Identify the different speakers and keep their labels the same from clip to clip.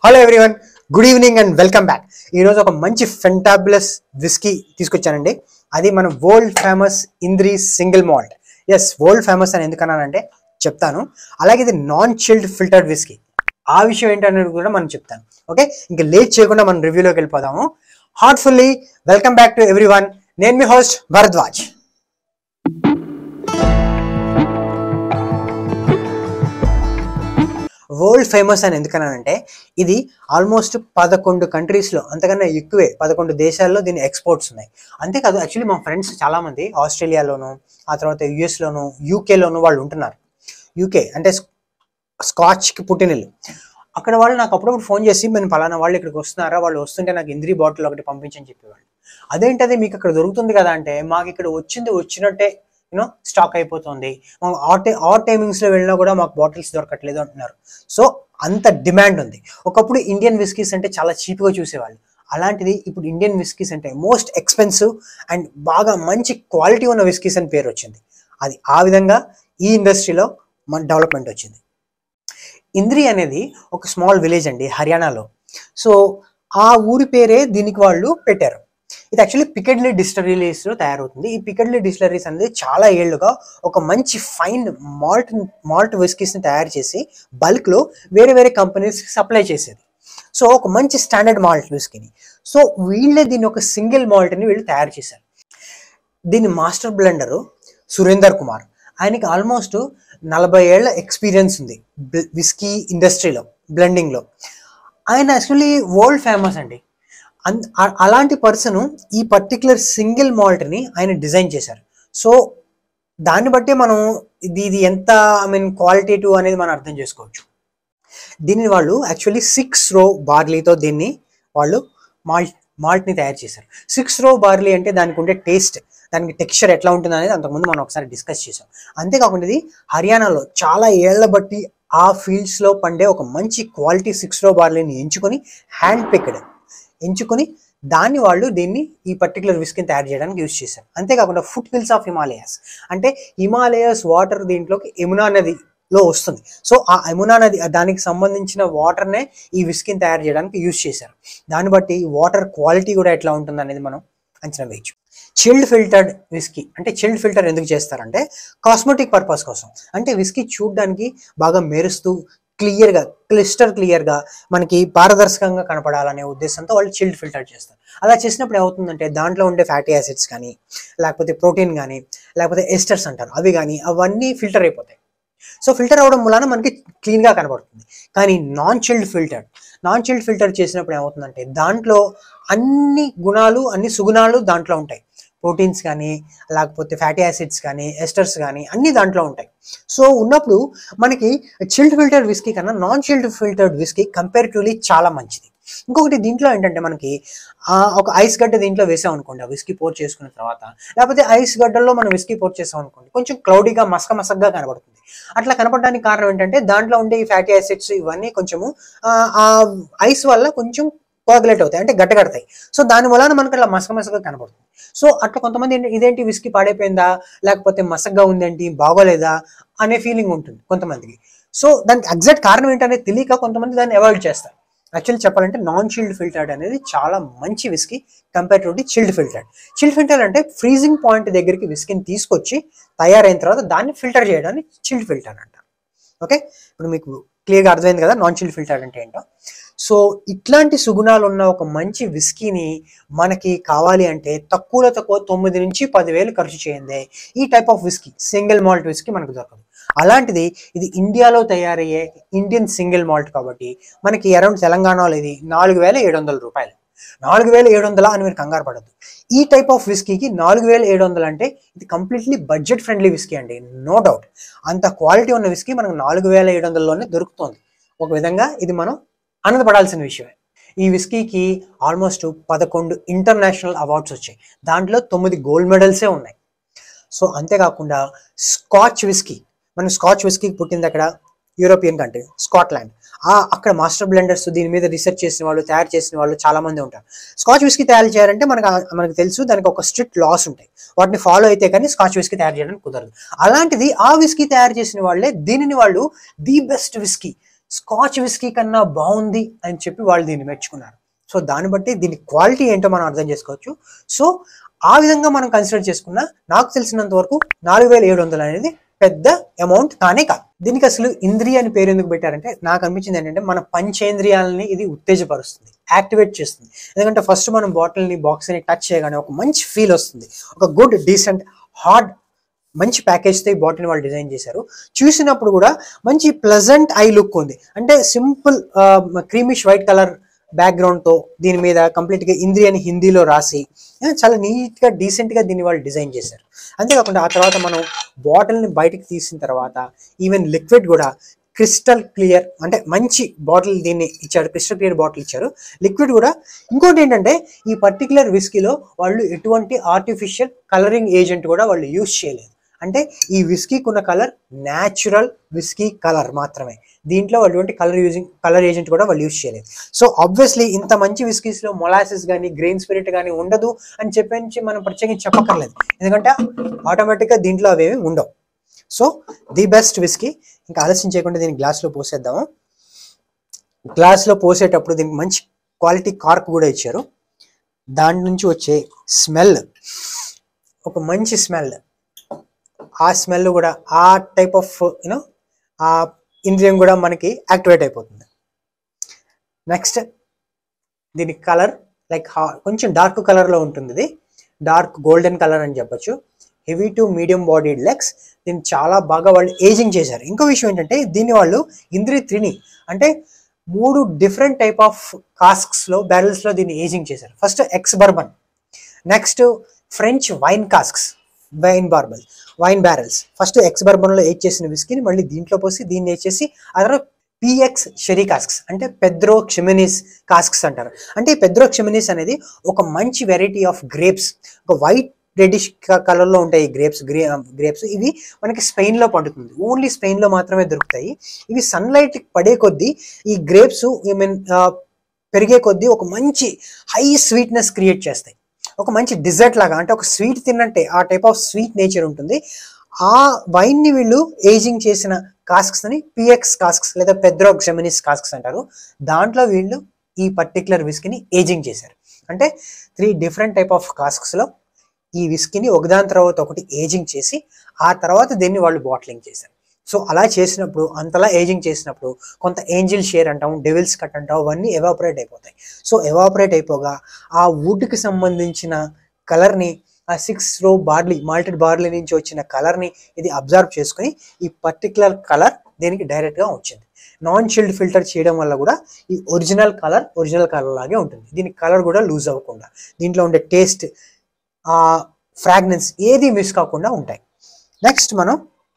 Speaker 1: Hello everyone good evening and welcome back ఈరోజు ఒక మంచి ఫెంటాబులస్ విస్కీ తీసుకొచ్చానండి అది మన world famous Indri single malt yes world famous అని ఎందుకన్నానంటే చెప్తాను అలాగే ఇది నాన్ చిల్డ్ ఫిల్టర్డ్ విస్కీ ఆ విషయం ఏంటనేది కూడా మనం చెప్తాను ఓకే ఇంకా లేట్ చేయకుండా మనం రివ్యూలోకి వెళ్ళిపోదాము heartfully welcome back to everyone నేను మీ హోస్ట్ భరద్వాజ్ వరల్డ్ ఫేమస్ అని ఎందుకన్నానంటే ఇది ఆల్మోస్ట్ పదకొండు కంట్రీస్లో అంతకన్నా ఎక్కువే పదకొండు దేశాల్లో దీని ఎక్స్పోర్ట్స్ ఉన్నాయి అంతేకాదు యాక్చువల్లీ మా ఫ్రెండ్స్ చాలామంది ఆస్ట్రేలియాలోను ఆ తర్వాత యుఎస్లోను యూకేలోను వాళ్ళు ఉంటున్నారు యూకే అంటే స్కాచ్కి పుట్టినళ్ళు అక్కడ వాళ్ళు నాకు అప్పుడప్పుడు ఫోన్ చేసి మేము పలానా వాళ్ళు ఇక్కడికి వస్తున్నారా వాళ్ళు వస్తుంటే నాకు ఇంద్రీ బాటిల్ ఒకటి పంపించని చెప్పేవాళ్ళు అదేంటది మీకు అక్కడ దొరుకుతుంది కదా అంటే మాకు ఇక్కడ వచ్చింది వచ్చినట్టే యూనో స్టాక్ అయిపోతుంది మాకు ఆ టై ఆ టైమింగ్స్లో వెళ్ళినా కూడా మాకు బాటిల్స్ దొరకట్లేదు అంటున్నారు సో అంత డిమాండ్ ఉంది ఒకప్పుడు ఇండియన్ విస్కీస్ అంటే చాలా చీప్గా చూసేవాళ్ళు అలాంటిది ఇప్పుడు ఇండియన్ విస్కీస్ అంటే మోస్ట్ ఎక్స్పెన్సివ్ అండ్ బాగా మంచి క్వాలిటీ ఉన్న విస్కీస్ అని పేరు వచ్చింది అది ఆ విధంగా ఈ ఇండస్ట్రీలో మన డెవలప్మెంట్ వచ్చింది ఇంద్రి అనేది ఒక స్మాల్ విలేజ్ అండి హర్యానాలో సో ఆ ఊరి పేరే దీనికి వాళ్ళు పెట్టారు ఇది యాక్చువల్లీ పికెడ్లీ డిస్టరీస్ లో తయారవుతుంది ఈ పికెడ్లీ డిస్టరీస్ అనేది చాలా ఏళ్లుగా ఒక మంచి ఫైన్ మాల్ట్ మాల్ట్ విస్కీస్ ని తయారు చేసి బల్క్ లో వేరే వేరే కంపెనీస్ సప్లై చేసేది సో ఒక మంచి స్టాండర్డ్ మాల్ట్ విస్కీని సో వీళ్ళే దీన్ని ఒక సింగిల్ మాల్ట్ ని వీళ్ళు తయారు చేశారు దీని మాస్టర్ బ్లెండరు సురేందర్ కుమార్ ఆయనకి ఆల్మోస్ట్ నలభై ఏళ్ల ఎక్స్పీరియన్స్ ఉంది విస్కీ ఇండస్ట్రీలో బ్లెండింగ్లో ఆయన యాక్చువల్లీ వరల్డ్ ఫేమస్ అండి అన్- అ- అలాంటి పర్సన్ ఈ పర్టికులర్ సింగిల్ మాల్ట్ని ఆయన డిజైన్ చేశారు సో దాన్ని బట్టి మనం ఇది ఇది ఎంత ఐ మీన్ క్వాలిటేటివ్ అనేది మనం అర్థం చేసుకోవచ్చు దీన్ని వాళ్ళు యాక్చువల్లీ సిక్స్ రో బార్లీతో దీన్ని వాళ్ళు మాల్ట్ మాల్ట్ని తయారు చేశారు సిక్స్ రో బార్లీ అంటే దానికి ఉండే టేస్ట్ దానికి టెక్స్చర్ ఎట్లా ఉంటుంది అనేది అంతకుముందు మనం ఒకసారి డిస్కస్ చేసాం అంతేకాకుండా ఇది హర్యానాలో చాలా ఏళ్ల బట్టి ఆ ఫీల్డ్స్లో పండే ఒక మంచి క్వాలిటీ సిక్స్ రో బార్లీని ఎంచుకొని హ్యాండ్ పిక్డ్ ఎంచుకొని దాన్ని వాళ్ళు దీన్ని ఈ పర్టికులర్ విస్కిని తయారు చేయడానికి యూజ్ చేశారు అంతేకాకుండా ఫుట్ హిల్స్ ఆఫ్ హిమాలయాస్ అంటే హిమాలయస్ వాటర్ దీంట్లోకి యమునా నదిలో వస్తుంది సో ఆ యమునా నది దానికి సంబంధించిన వాటర్నే ఈ విస్కిని తయారు చేయడానికి యూజ్ చేశారు దాన్ని బట్టి వాటర్ క్వాలిటీ కూడా ఎట్లా ఉంటుంది అనేది మనం అంచనా వేయచ్చు చిల్డ్ ఫిల్టర్డ్ విస్కీ అంటే చిల్డ్ ఫిల్టర్ ఎందుకు చేస్తారంటే కాస్మెటిక్ పర్పస్ కోసం అంటే విస్కీ చూడడానికి బాగా మెరుస్తూ క్లియర్గా క్లిస్టర్ క్లియర్గా మనకి పారదర్శకంగా కనపడాలనే ఉద్దేశంతో వాళ్ళు చిల్డ్ ఫిల్టర్ చేస్తారు అలా చేసినప్పుడు ఏమవుతుందంటే దాంట్లో ఉండే ఫ్యాటీ యాసిడ్స్ కానీ లేకపోతే ప్రోటీన్ కానీ లేకపోతే ఎస్టర్స్ అంటారు అవి కానీ అవన్నీ ఫిల్టర్ అయిపోతాయి సో ఫిల్టర్ అవడం వలన మనకి క్లీన్గా కనబడుతుంది కానీ non chilled filter non chilled filter చేసినప్పుడు ఏమవుతుందంటే దాంట్లో అన్ని గుణాలు అన్ని సుగుణాలు దాంట్లో ఉంటాయి ప్రోటీన్స్ కానీ లేకపోతే ఫ్యాటీ యాసిడ్స్ కానీ ఎస్టర్స్ కానీ అన్ని దాంట్లో ఉంటాయి సో ఉన్నప్పుడు మనకి చిల్డ్ ఫిల్టర్ విస్కీ కన్నా non chilled filtered whisky comparatively చాలా మంచిది ఇంకొకటి దీంట్లో ఏంటంటే మనకి ఆ, ఒక ఐస్ గడ్డ దీంట్లో వేసాం అనుకోండి ఆ విస్కీ పోర్ చేసుకున్న తర్వాత లేకపోతే ఐస్ గడ్డల్లో మనం విస్కీ పోర్ చేసాం అనుకోండి కొంచెం క్లౌడీగా మసక మసకగా కనబడుతుంది అట్లా కనపడడానికి కారణం ఏంటంటే దాంట్లో ఉండే ఈ ఫ్యాటీ యాసిడ్స్ ఇవన్నీ కొంచెము ఆ, ఆ ఐస్ వల్ల కొంచెం కోగులేట్ అవుతాయి అంటే గట్టగడతాయి సో దాని వలన మనకు అట్లా మసక మసకగా కనబడుతుంది సో అట్లా కొంతమంది ఏంటి- ఇదేంటి విస్కీ పాడైపోయిందా లేకపోతే మసగ్గా ఉందేంటి బాగోలేదా అనే ఫీలింగ్ ఉంటుంది కొంతమందికి సో దానికి ఎగ్జాక్ట్ కారణం ఏంటనేది తెలియక కొంతమంది దాన్ని అవాయిడ్ చేస్తారు యాక్చువల్లీ చెప్పాలంటే నాన్ చిల్డ్ ఫిల్టర్డ్ అనేది చాలా మంచి whisky compare to chilled filtered chilled filter అంటే ఫ్రీజింగ్ పాయింట్ దగ్గరికి విస్కీని తీసుకొచ్చి తయారైన తర్వాత దాన్ని ఫిల్టర్ చేయడాన్ని చిల్డ్ ఫిల్టర్ అంటారు ఓకే ఇప్పుడు మీకు క్లియర్గా అర్థమైంది కదా నాన్ చిల్డ్ ఫిల్టర్ అంటే ఏంటో సో ఇట్లాంటి సుగుణాలు ఉన్న ఒక మంచి విస్కీని మనకి కావాలి అంటే తక్కువలో తక్కువ తొమ్మిది నుంచి పదివేలు ఖర్చు చేయండి ఈ type of whisky single malt whisky మనకు దొరకదు అలాంటిది ఇది ఇండియాలో తయారయ్యే ఇండియన్ సింగిల్ మాల్ట్ కాబట్టి మనకి అరౌండ్ తెలంగాణలో ఇది నాలుగు వేల ఏడు వందల రూపాయలు నాలుగు వేల ఏడు వందల అని మీరు కంగారు పడద్దు ఈ టైప్ ఆఫ్ విస్కీకి నాలుగు వేల ఏడు వందలు అంటే ఇది కంప్లీట్లీ బడ్జెట్ ఫ్రెండ్లీ విస్కీ అండి నో డౌట్ అంత క్వాలిటీ ఉన్న విస్కీ మనకు నాలుగు వేల ఏడు వందలలోనే దొరుకుతుంది ఒక విధంగా ఇది మనం ఆనందపడాల్సిన విషయమే ఈ విస్కీకి ఆల్మోస్ట్ పదకొండు ఇంటర్నేషనల్ అవార్డ్స్ వచ్చాయి దాంట్లో తొమ్మిది గోల్డ్ మెడల్సే ఉన్నాయి సో అంతేకాకుండా స్కాచ్ విస్కీ మనం స్కాచ్ విస్కీకి పుట్టింది అక్కడ యూరోపియన్ కంట్రీ స్కాట్లాండ్ ఆ అక్కడ మాస్టర్ బ్లెండర్స్ దీని మీద రీసెర్చ్ చేసిన వాళ్ళు తయారు చేసిన వాళ్ళు చాలా మంది ఉంటారు స్కాచ్ విస్కీ తయారు చేయాలంటే మనకు ఆ- మనకు తెలుసు దానికి ఒక స్ట్రిక్ట్ లాస్ ఉంటాయి వాటిని ఫాలో అయితే కానీ స్కాచ్ విస్కీ తయారు చేయడానికి కుదరదు అలాంటిది ఆ విస్కీ తయారు చేసిన వాళ్ళే దీనిని వాళ్ళు the best whisky scotch whisky కన్నా బాగుంది అని చెప్పి వాళ్ళు దీన్ని మెచ్చుకున్నారు సో దాన్ని బట్టి దీని క్వాలిటీ ఏంటో మనం అర్థం చేసుకోవచ్చు సో ఆ విధంగా మనం కన్సిడర్ చేసుకున్న నాకు తెలిసినంత వరకు నాలుగు వేల ఏడు వందలు అనేది పెద్ద అమౌంట్ కానే కాదు దీనికి అసలు ఇంద్రియ అని పేరు ఎందుకు పెట్టారంటే నాకు అనిపించింది ఏంటంటే మన పంచేంద్రియాలని ఇది ఉత్తేజపరుస్తుంది యాక్టివేట్ చేస్తుంది ఎందుకంటే ఫస్ట్ మనం బాటిల్ని బాక్స్ని టచ్ చేయగానే ఒక మంచి ఫీల్ వస్తుంది ఒక గుడ్ డీసెంట్ హార్డ్ మంచి ప్యాకేజ్తో ఈ బాటిల్ని వాళ్ళు డిజైన్ చేశారు చూసినప్పుడు కూడా మంచి ప్లజెంట్ ఐ లుక్ ఉంది అంటే సింపుల్ క్రీమిష్ వైట్ కలర్ బ్యాక్గ్రౌండ్తో దీని మీద కంప్లీట్గా ఇంద్రి అని హిందీలో రాసి ఆ, చాలా నీట్గా డీసెంట్గా దీన్ని వాళ్ళు డిజైన్ చేశారు అంతేకాకుండా ఆ తర్వాత మనం బాటిల్ని బయటికి తీసిన తర్వాత ఈవెన్ లిక్విడ్ కూడా క్రిస్టల్ క్లియర్ అంటే మంచి బాటిల్ దీన్ని ఇచ్చారు క్రిస్టల్ క్లియర్ బాటిల్ ఇచ్చారు లిక్విడ్ కూడా ఇంకోటి ఏంటంటే ఈ పర్టికులర్ విస్కీలో వాళ్ళు ఎటువంటి ఆర్టిఫిషియల్ కలరింగ్ ఏజెంట్ కూడా వాళ్ళు యూస్ చేయలేదు అంటే ఈ విస్కీకి ఉన్న కలర్ న్యాచురల్ విస్కీ కలర్ మాత్రమే దీంట్లో వాళ్ళు ఎటువంటి కలర్ యూజింగ్ కలర్ ఏజెంట్ కూడా వాళ్ళు యూస్ చేయలేదు సో ఆబ్వియస్లీ ఇంత మంచి విస్కీస్లో మొలాసిస్ కానీ గ్రెయిన్ స్పిరిట్ కానీ ఉండదు అని చెప్పి మనం ప్రత్యేకించి చెప్పక్కర్లేదు ఎందుకంటే ఆటోమేటిక్గా దీంట్లో అవేమి ఉండవు సో ది బెస్ట్ విస్కీ ఇంకా ఆలస్యం చేయకుండా దీన్ని గ్లాస్లో పోసేద్దాము గ్లాస్లో పోసేటప్పుడు దీనికి మంచి క్వాలిటీ కార్క్ కూడా ఇచ్చారు దాని నుంచి వచ్చే స్మెల్ ఒక మంచి స్మెల్ ఆ స్మెల్ కూడా ఆ టైప్ ఆఫ్ యూనో ఆ ఇంద్రియం కూడా మనకి యాక్టివేట్ అయిపోతుంది నెక్స్ట్ దీని కలర్ లైక్ కొంచెం డార్క్ కలర్లో ఉంటుంది ఇది డార్క్ గోల్డెన్ కలర్ అని చెప్పొచ్చు heavy to medium bodied legs దీన్ని చాలా బాగా వాళ్ళు ఏజింగ్ చేశారు ఇంకో విషయం ఏంటంటే దీన్ని వాళ్ళు ఇంద్రి త్రిని అంటే మూడు డిఫరెంట్ టైప్ ఆఫ్ కాస్క్స్లో బ్యారెల్స్లో దీన్ని ఏజింగ్ చేశారు first ex bourbon next French wine casks wine barrel wine barrels first ex బర్బన్లో ఏజ్ చేసిన విస్కీని మళ్ళీ దీంట్లో పోసి దీన్ని ఏజ్ చేసి ఆ తర్వాత పిఎక్స్ షెరీ కాస్క్స్ అంటే పెద్రో క్షిమినిస్ కాస్క్స్ అంటారు అంటే ఈ పెద్రో క్షిమినిస్ అనేది ఒక మంచి వెరైటీ ఆఫ్ గ్రేప్స్ ఒక వైట్ రెడిష్ కలర్లో ఉంటాయి ఈ గ్రేప్స్ గ్రే గ్రేప్స్ ఇవి మనకి స్పెయిన్లో పండుతుంది ఓన్లీ స్పెయిన్లో మాత్రమే దొరుకుతాయి ఇవి సన్లైట్ పడే కొద్దీ ఈ గ్రేప్స్ ఐ మీన్ పెరిగే కొద్దీ ఒక మంచి హై స్వీట్నెస్ క్రియేట్ చేస్తాయి ఒక మంచి డిజర్ట్ లాగా అంటే ఒక స్వీట్ తిన్నట్టే ఆ టైప్ ఆఫ్ స్వీట్ నేచర్ ఉంటుంది ఆ వైన్ని వీళ్ళు ఏజింగ్ చేసిన కాస్క్స్ అని పిఎక్స్ కాస్క్స్ లేదా పెద్రో జెమినిస్ కాస్క్స్ అంటారు దాంట్లో వీళ్ళు ఈ పర్టికులర్ విస్కీని ఏజింగ్ చేశారు అంటే త్రీ డిఫరెంట్ టైప్ ఆఫ్ కాస్క్స్లో ఈ విస్కీని ఒకదాని తర్వాత ఒకటి ఏజింగ్ చేసి ఆ తర్వాత దీన్ని వాళ్ళు బాటిలింగ్ చేశారు సో అలా చేసినప్పుడు అంతలా ఏజింగ్ చేసినప్పుడు కొంత ఏంజిల్ షేర్ అంటాం డెవిల్స్ కట్ అంటాం అవన్నీ ఎవాపరేట్ అయిపోతాయి సో ఎవాపరేట్ అయిపోగా ఆ వుడ్కి సంబంధించిన కలర్ని ఆ సిక్స్ రో బార్లీ మాల్టెడ్ బార్లీ నుంచి వచ్చిన కలర్ని ఇది అబ్జర్వ్ చేసుకుని ఈ పర్టికులర్ కలర్ దీనికి డైరెక్ట్గా వచ్చింది నాన్ షిల్డ్ ఫిల్టర్ చేయడం వల్ల కూడా ఈ ఒరిజినల్ కలర్ ఒరిజినల్ కలర్ లాగే ఉంటుంది దీని కలర్ కూడా లూజ్ అవ్వకుండా దీంట్లో ఉండే టేస్ట్ ఆ ఫ్రాగ్నెన్స్ ఏది మిస్ కాకుండా ఉంటాయి నెక్స్ట్ మనం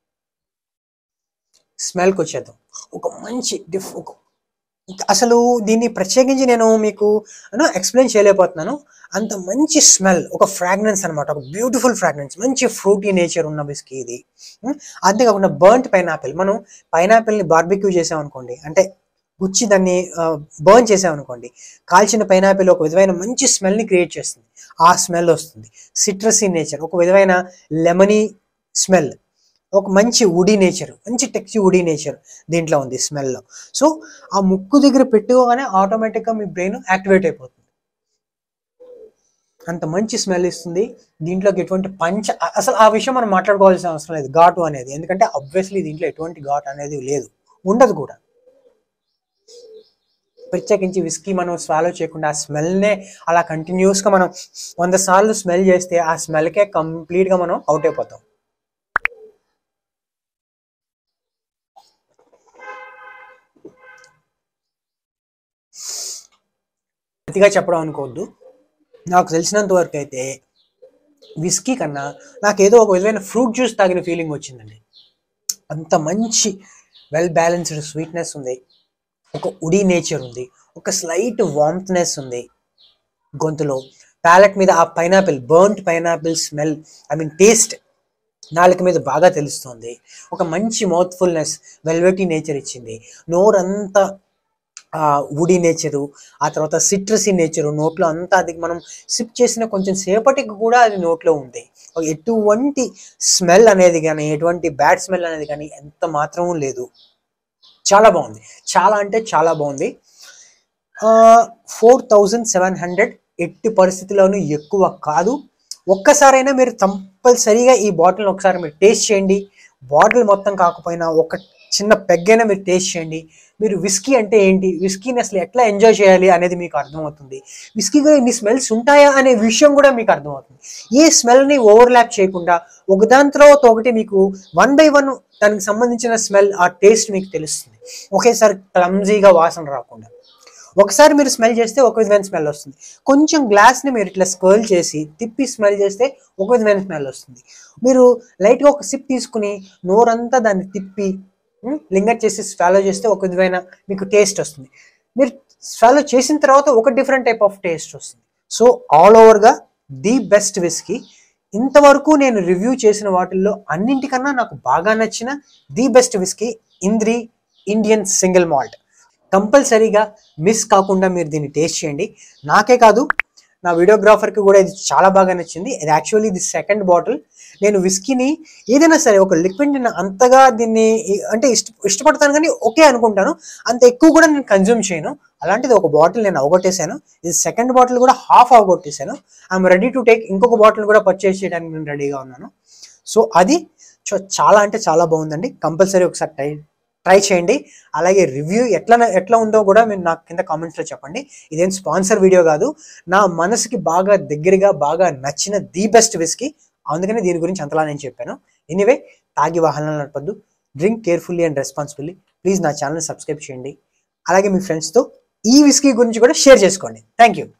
Speaker 1: స్మెల్కి వచ్చేద్దాం ఒక మంచి డిఫ్ ఒక అసలు దీన్ని ప్రత్యేకించి నేను మీకు ఎక్స్ప్లెయిన్ చేయలేకపోతున్నాను అంత మంచి స్మెల్ ఒక ఫ్రాగ్రెన్స్ అనమాట ఒక బ్యూటిఫుల్ ఫ్రాగ్రెన్స్ మంచి ఫ్రూటీ నేచర్ ఉన్న బిస్కీ ఇది ఉం? అంతేకాకుండా బర్న్ట్ పైనాపిల్ మనం పైనాపిల్ని బార్బిక్యూ చేసామనుకోండి అంటే గుచ్చి దాన్ని బర్న్ చేసామనుకోండి కాల్చిన పైనాపిల్ ఒక విధమైన మంచి స్మెల్ని క్రియేట్ చేస్తుంది ఆ స్మెల్ వస్తుంది సిట్రసీ నేచర్ ఒక విధమైన లెమనీ స్మెల్ ఒక మంచి వుడీ నేచర్ మంచి టెక్సీ వుడీ నేచర్ దీంట్లో ఉంది స్మెల్లో సో ఆ ముక్కు దగ్గర పెట్టుకోగానే ఆటోమేటిక్గా మీ బ్రెయిన్ యాక్టివేట్ అయిపోతుంది అంత మంచి స్మెల్ ఇస్తుంది దీంట్లోకి ఎటువంటి పంచ అ- అసలు ఆ విషయం మనం మాట్లాడుకోవాల్సిన అవసరం లేదు ఘాటు అనేది ఎందుకంటే అబ్వియస్లీ దీంట్లో ఎటువంటి ఘాటు అనేది లేదు ఉండదు కూడా ప్రత్యేకించి విస్కీ మనం స్వాలో చేయకుండా ఆ స్మెల్నే అలా కంటిన్యూస్గా మనం వంద సార్లు స్మెల్ చేస్తే ఆ స్మెల్కే కంప్లీట్గా మనం అవుట్ అయిపోతాం అతిగా చెప్పడం అనుకోవద్దు నాకు తెలిసినంత వరకు అయితే విస్కీ కన్నా నాకు ఏదో ఒక విధమైన ఫ్రూట్ జ్యూస్ తాగిన ఫీలింగ్ వచ్చిందండి అంత మంచి వెల్ బ్యాలెన్స్డ్ స్వీట్నెస్ ఉంది ఒక ఉడి నేచర్ ఉంది ఒక స్లైట్ వామ్త్నెస్ ఉంది గొంతులో ప్యాలెట్ మీద ఆ pineapple burnt pineapple smell I mean taste నాలుక మీద బాగా తెలుస్తుంది ఒక మంచి మౌత్ఫుల్నెస్ వెల్వెటీ నేచర్ ఇచ్చింది నోరంతా వుడీ నేచరు ఆ తర్వాత సిట్రసీ నేచరు నోట్లో అంతా అది మనం సిప్ చేసిన కొంచెం సేపటికి కూడా అది నోట్లో ఉంది ఎటువంటి స్మెల్ అనేది కానీ ఎటువంటి బ్యాడ్ స్మెల్ అనేది కానీ ఎంత మాత్రమూ లేదు చాలా బాగుంది చాలా అంటే చాలా బాగుంది ఫోర్ థౌజండ్ సెవెన్ హండ్రెడ్ ఎట్టి పరిస్థితుల్లోనూ ఎక్కువ కాదు ఒక్కసారైనా మీరు కంపల్సరీగా ఈ బాటిల్ని ఒకసారి మీరు టేస్ట్ చేయండి బాటిల్ మొత్తం కాకపోయినా ఒక చిన్న పెగ్గైనా మీరు టేస్ట్ చేయండి మీరు విస్కీ అంటే ఏంటి విస్కీని అసలు ఎట్లా ఎంజాయ్ చేయాలి అనేది మీకు అర్థమవుతుంది విస్కీగా ఇన్ని స్మెల్స్ ఉంటాయా అనే విషయం కూడా మీకు అర్థమవుతుంది ఏ స్మెల్ని ఓవర్లాప్ చేయకుండా ఒకదాని తర్వాత ఒకటి మీకు వన్ బై వన్ దానికి సంబంధించిన స్మెల్ ఆ టేస్ట్ మీకు తెలుస్తుంది ఒకేసారి క్లమ్జీగా వాసన రాకుండా ఒకసారి మీరు స్మెల్ చేస్తే ఒక విధమైన స్మెల్ వస్తుంది కొంచెం గ్లాస్ని మీరు ఇట్లా స్కర్ల్ చేసి తిప్పి స్మెల్ చేస్తే ఒక విధమైన స్మెల్ వస్తుంది మీరు లైట్గా ఒక సిప్ తీసుకుని నోరంతా దాన్ని తిప్పి లింగర్ చేసి స్వాలో చేస్తే ఒక విధమైన మీకు టేస్ట్ వస్తుంది మీరు స్వాలో చేసిన తర్వాత ఒక డిఫరెంట్ టైప్ ఆఫ్ టేస్ట్ వస్తుంది సో ఆల్ ఓవర్గా ది బెస్ట్ విస్కీ ఇంతవరకు నేను రివ్యూ చేసిన వాటిల్లో అన్నింటికన్నా నాకు బాగా నచ్చిన the best whisky Indri Indian single malt కంపల్సరీగా మిస్ కాకుండా మీరు దీన్ని టేస్ట్ చేయండి నాకే కాదు నా వీడియోగ్రాఫర్కి కూడా ఇది చాలా బాగా నచ్చింది ఇది యాక్చువల్లీ ఇది సెకండ్ బాటిల్ నేను విస్కీని ఏదైనా సరే ఒక లిక్విడ్ నేను అంతగా దీన్ని ఈ- అంటే ఇష్ట ఇష్టపడతాను కానీ ఓకే అనుకుంటాను అంత ఎక్కువ కూడా నేను కన్జ్యూమ్ చేయను అలాంటిది ఒక బాటిల్ నేను అవగొట్టేశాను ఇది సెకండ్ బాటిల్ కూడా హాఫ్ అవగొట్టేశాను ఐఎమ్ రెడీ టు టేక్ ఇంకొక బాటిల్ కూడా పర్చేస్ చేయడానికి నేను రెడీగా ఉన్నాను సో అది చో- చాలా అంటే చాలా బాగుందండి కంపల్సరీ ఒకసారి ట్రై ట్రై చేయండి అలాగే రివ్యూ ఎట్లా ఎట్లా ఉందో కూడా మీరు నాకు కింద కామెంట్స్లో చెప్పండి ఇదేం స్పాన్సర్ వీడియో కాదు నా మనసుకి బాగా దగ్గరగా బాగా నచ్చిన ది బెస్ట్ విస్కీ అందుకనే దీని గురించి అంతలా నేను చెప్పాను ఎనీవే తాగి వాహనాలు నడపద్దు drink carefully and responsibly please నా ఛానల్ సబ్స్క్రైబ్ చేయండి అలాగే మీ ఫ్రెండ్స్తో ఈ విస్కీ గురించి కూడా షేర్ చేసుకోండి థ్యాంక్ యూ